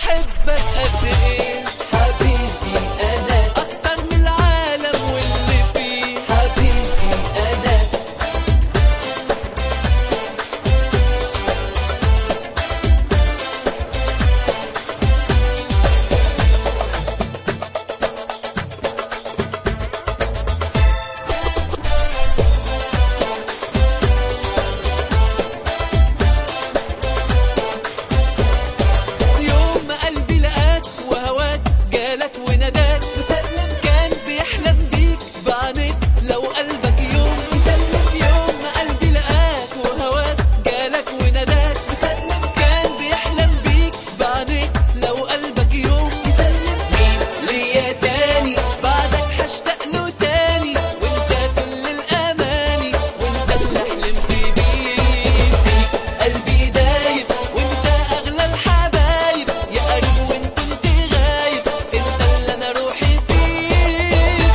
بحبك قد ايه حبيبي أنا اكتر من العالم واللي فيه حبيبي أنا يوم ما قلبي لقاك وهواك جالك وناداك مسلم كان بيحلم بيك بعينيك لو قلبك يوم مسلم يوم ما قلبي لقاك وهواك جالك وناداك مسلم كان بيحلم بيك بعينيك لو قلبك يوم مسلم مين ليا تاني بعدك هشتاق له تاني وانت كل الاماني وانت اللي حلمت بيه فيك قلبي دايب وانت اغلى الحبايب يا قريب وانت كنت غايب انت اللي انا روحي فيك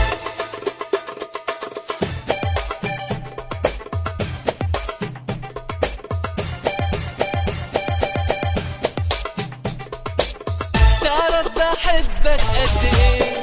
تعرف بحبك قد ايه